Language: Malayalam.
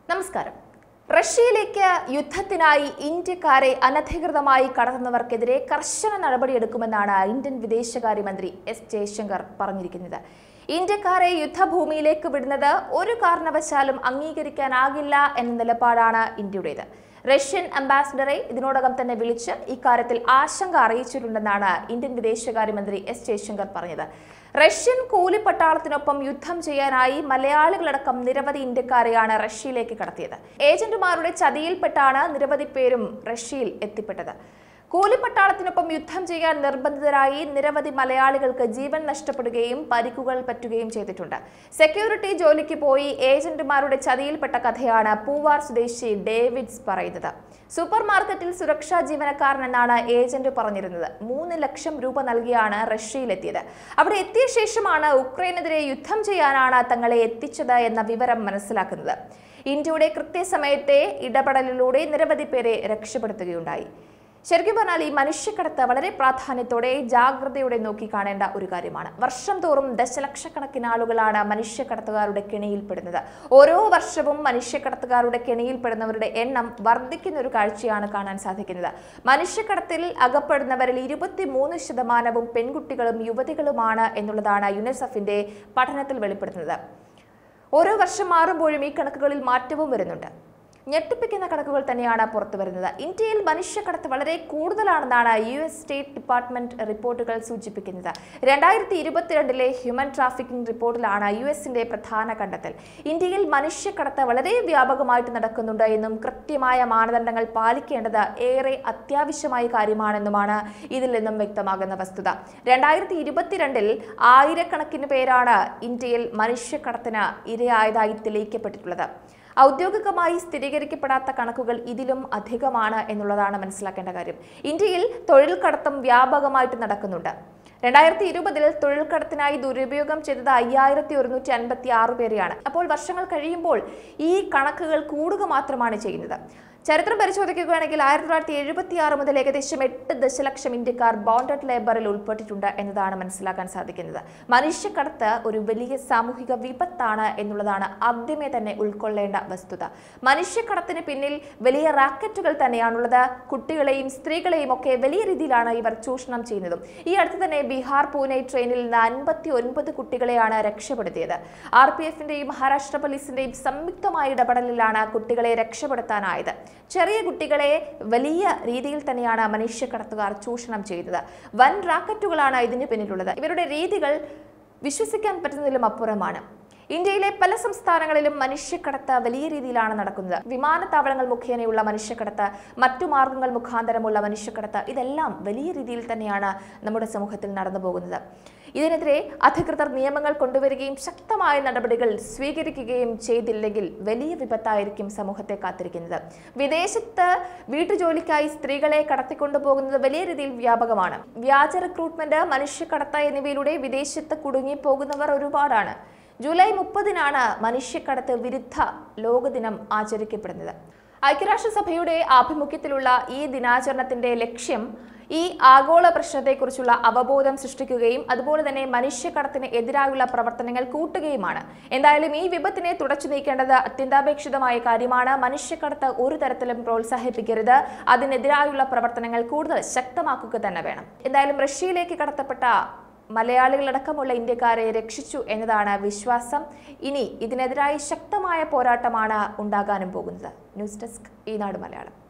നമസ്കാരം റഷ്യയിലേക്ക് യുദ്ധത്തിനായി ഇന്ത്യക്കാരെ അനധികൃതമായി കടത്തുന്നവർക്കെതിരെ കർശന നടപടിയെടുക്കുമെന്നാണ് ഇന്ത്യൻ വിദേശകാര്യമന്ത്രി എസ് ജയശങ്കർ പറഞ്ഞിരിക്കുന്നത് ഇന്ത്യക്കാരെ യുദ്ധഭൂമിയിലേക്ക് വിടുന്നത് ഒരു കാരണവശാലും അംഗീകരിക്കാനാകില്ല എന്ന നിലപാടാണ് ഇന്ത്യയുടേത് റഷ്യൻ അംബാസിഡറെ ഇതിനോടകം തന്നെ വിളിച്ച് ഇക്കാര്യത്തിൽ ആശങ്ക അറിയിച്ചിട്ടുണ്ടെന്നാണ് ഇന്ത്യൻ വിദേശകാര്യമന്ത്രി എസ് ജയശങ്കർ പറഞ്ഞത് റഷ്യൻ കൂലിപ്പട്ടാളത്തിനൊപ്പം യുദ്ധം ചെയ്യാനായി മലയാളികളടക്കം നിരവധി ഇന്ത്യക്കാരെയാണ് റഷ്യയിലേക്ക് കടത്തിയത് ഏജന്റുമാരുടെ ചതിയിൽപ്പെട്ടാണ് നിരവധി പേരും റഷ്യയിൽ എത്തിപ്പെട്ടത് കൂലിപ്പട്ടാളത്തിനൊപ്പം യുദ്ധം ചെയ്യാൻ നിർബന്ധിതരായി നിരവധി മലയാളികൾക്ക് ജീവൻ നഷ്ടപ്പെടുകയും പരിക്കുകൾ പറ്റുകയും ചെയ്തിട്ടുണ്ട് സെക്യൂരിറ്റി ജോലിക്ക് പോയി ഏജന്റുമാരുടെ ചതിയിൽപ്പെട്ട കഥയാണ് പൂവാർ സ്വദേശി ഡേവിഡ്സ് പറയുന്നത് സൂപ്പർ മാർക്കറ്റിൽ സുരക്ഷാ ജീവനക്കാരൻ എന്നാണ് ഏജന്റ് പറഞ്ഞിരുന്നത് മൂന്ന് ലക്ഷം രൂപ നൽകിയാണ് റഷ്യയിലെത്തിയത് അവിടെ എത്തിയ ശേഷമാണ് ഉക്രൈനെതിരെ യുദ്ധം ചെയ്യാനാണ് തങ്ങളെ എത്തിച്ചത് എന്ന വിവരം മനസ്സിലാക്കുന്നത് ഇന്ത്യയുടെ കൃത്യസമയത്തെ ഇടപെടലിലൂടെ നിരവധി പേരെ രക്ഷപ്പെടുത്തുകയുണ്ടായി ശരിക്കും പറഞ്ഞാൽ ഈ മനുഷ്യക്കടത്ത് വളരെ പ്രാധാന്യത്തോടെ ജാഗ്രതയോടെ നോക്കി കാണേണ്ട ഒരു കാര്യമാണ് വർഷം തോറും ദശലക്ഷക്കണക്കിന് ആളുകളാണ് മനുഷ്യക്കടത്തുകാരുടെ കെണിയിൽപ്പെടുന്നത് ഓരോ വർഷവും മനുഷ്യക്കടത്തുകാരുടെ കെണിയിൽപ്പെടുന്നവരുടെ എണ്ണം വർദ്ധിക്കുന്ന ഒരു കാഴ്ചയാണ് കാണാൻ സാധിക്കുന്നത് മനുഷ്യക്കടത്തിൽ അകപ്പെടുന്നവരിൽ ഇരുപത്തി മൂന്ന് ശതമാനവും പെൺകുട്ടികളും യുവതികളുമാണ് എന്നുള്ളതാണ് യുനെസെഫിന്റെ പഠനത്തിൽ വെളിപ്പെടുത്തുന്നത് ഓരോ വർഷം മാറുമ്പോഴും ഈ കണക്കുകളിൽ മാറ്റവും വരുന്നുണ്ട് ഞെട്ടിപ്പിക്കുന്ന കണക്കുകൾ തന്നെയാണ് പുറത്തു വരുന്നത് ഇന്ത്യയിൽ മനുഷ്യക്കടത്ത് വളരെ കൂടുതലാണെന്നാണ് യു എസ് സ്റ്റേറ്റ് ഡിപ്പാർട്ട്മെന്റ് റിപ്പോർട്ടുകൾ സൂചിപ്പിക്കുന്നത് രണ്ടായിരത്തി ഇരുപത്തിരണ്ടിലെ ഹ്യൂമൻ ട്രാഫിക്കിംഗ് റിപ്പോർട്ടിലാണ് യു എസിന്റെ പ്രധാന കണ്ടെത്തൽ ഇന്ത്യയിൽ മനുഷ്യക്കടത്ത് വളരെ വ്യാപകമായിട്ട് നടക്കുന്നുണ്ട് എന്നും കൃത്യമായ മാനദണ്ഡങ്ങൾ പാലിക്കേണ്ടത് ഏറെ അത്യാവശ്യമായ കാര്യമാണെന്നുമാണ് ഇതിൽ നിന്നും വ്യക്തമാകുന്ന വസ്തുത രണ്ടായിരത്തി ഇരുപത്തിരണ്ടിൽ ആയിരക്കണക്കിന് പേരാണ് ഇന്ത്യയിൽ മനുഷ്യക്കടത്തിന് ഇരയായതായി തെളിയിക്കപ്പെട്ടിട്ടുള്ളത് ഔദ്യോഗികമായി സ്ഥിരീകരിക്കപ്പെടാത്ത കണക്കുകൾ ഇതിലും അധികമാണ് എന്നുള്ളതാണ് മനസ്സിലാക്കേണ്ട കാര്യം ഇന്ത്യയിൽ തൊഴിൽ കടത്തം വ്യാപകമായിട്ട് നടക്കുന്നുണ്ട് രണ്ടായിരത്തി ഇരുപതിൽ തൊഴിൽ കടത്തിനായി ദുരുപയോഗം ചെയ്തത് അയ്യായിരത്തി ഒരുന്നൂറ്റി അൻപത്തി ആറ് പേരെയാണ് അപ്പോൾ വർഷങ്ങൾ കഴിയുമ്പോൾ ഈ കണക്കുകൾ കൂടുക മാത്രമാണ് ചെയ്യുന്നത് ചരിത്രം പരിശോധിക്കുകയാണെങ്കിൽ ആയിരത്തി തൊള്ളായിരത്തി എഴുപത്തി ആറ് മുതൽ ഏകദേശം എട്ട് ദശലക്ഷം ഇന്ത്യക്കാർ ബോണ്ടഡ് ലേബറിൽ ഉൾപ്പെട്ടിട്ടുണ്ട് എന്നതാണ് മനസ്സിലാക്കാൻ സാധിക്കുന്നത് മനുഷ്യക്കടത്ത് ഒരു വലിയ സാമൂഹിക വിപത്താണ് എന്നുള്ളതാണ് ആദ്യമേ തന്നെ ഉൾക്കൊള്ളേണ്ട വസ്തുത മനുഷ്യക്കടത്തിന് പിന്നിൽ വലിയ റാക്കറ്റുകൾ തന്നെയാണുള്ളത് കുട്ടികളെയും സ്ത്രീകളെയും ഒക്കെ വലിയ രീതിയിലാണ് ഇവർ ചൂഷണം ചെയ്യുന്നതും ഈ അടുത്ത് തന്നെ ബീഹാർ പൂനെ ട്രെയിനിൽ നിന്ന് അൻപത്തി ഒൻപത് കുട്ടികളെയാണ് രക്ഷപ്പെടുത്തിയത് ആർ പി എഫിന്റെയും മഹാരാഷ്ട്ര പോലീസിന്റെയും സംയുക്തമായ ഇടപെടലിലാണ് കുട്ടികളെ രക്ഷപ്പെടുത്താനായത് ചെറിയ കുട്ടികളെ വലിയ രീതിയിൽ തന്നെയാണ് മനുഷ്യക്കടത്തുകാർ ചൂഷണം ചെയ്തത് വൻ റാക്കറ്റുകളാണ് ഇതിന് പിന്നിലുള്ളത് ഇവരുടെ രീതികൾ വിശ്വസിക്കാൻ പറ്റുന്നതിലും അപ്പുറമാണ് ഇന്ത്യയിലെ പല സംസ്ഥാനങ്ങളിലും മനുഷ്യക്കടത്ത് വലിയ രീതിയിലാണ് നടക്കുന്നത് വിമാനത്താവളങ്ങൾ മുഖേനയുള്ള മനുഷ്യക്കടത്ത് മറ്റു മാർഗങ്ങൾ മുഖാന്തരമുള്ള മനുഷ്യക്കടത്ത് ഇതെല്ലാം വലിയ രീതിയിൽ തന്നെയാണ് നമ്മുടെ സമൂഹത്തിൽ നടന്നു പോകുന്നത് ഇതിനെതിരെ അധികൃതർ നിയമങ്ങൾ കൊണ്ടുവരികയും ശക്തമായ നടപടികൾ സ്വീകരിക്കുകയും ചെയ്തില്ലെങ്കിൽ വലിയ വിപത്തായിരിക്കും സമൂഹത്തെ കാത്തിരിക്കുന്നത് വിദേശത്ത് വീട്ടുജോലിക്കായി സ്ത്രീകളെ കടത്തിക്കൊണ്ടുപോകുന്നത് വലിയ രീതിയിൽ വ്യാപകമാണ് വ്യാജ റിക്രൂട്ട്മെന്റ് മനുഷ്യക്കടത്ത് എന്നിവയിലൂടെ വിദേശത്ത് കുടുങ്ങിപ്പോകുന്നവർ ഒരുപാടാണ് ജൂലൈ മുപ്പതിനാണ് മനുഷ്യക്കടത്ത് വിരുദ്ധ ലോകദിനം ആചരിക്കപ്പെടുന്നത് ഐക്യരാഷ്ട്രസഭയുടെ ആഭിമുഖ്യത്തിലുള്ള ഈ ദിനാചരണത്തിന്റെ ലക്ഷ്യം ഈ ആഗോള പ്രശ്നത്തെക്കുറിച്ചുള്ള അവബോധം സൃഷ്ടിക്കുകയും അതുപോലെ തന്നെ മനുഷ്യക്കടത്തിന് എതിരായുള്ള പ്രവർത്തനങ്ങൾ കൂട്ടുകയുമാണ് എന്തായാലും ഈ വിപത്തിനെ തുടച്ചു നീക്കേണ്ടത് അത്യന്താപേക്ഷിതമായ കാര്യമാണ് മനുഷ്യക്കടത്ത് ഒരു തരത്തിലും പ്രോത്സാഹിപ്പിക്കരുത് അതിനെതിരായുള്ള പ്രവർത്തനങ്ങൾ കൂടുതൽ ശക്തമാക്കുക തന്നെ വേണം എന്തായാലും റഷ്യയിലേക്ക് കടത്തപ്പെട്ട മലയാളികളടക്കമുള്ള ഇന്ത്യക്കാരെ രക്ഷിച്ചു എന്നതാണ് വിശ്വാസം ഇനി ഇതിനെതിരായി ശക്തമായ പോരാട്ടമാണ് ഉണ്ടാകാനും പോകുന്നത് ന്യൂസ് ഡെസ്ക് ഈനാട് മലയാളം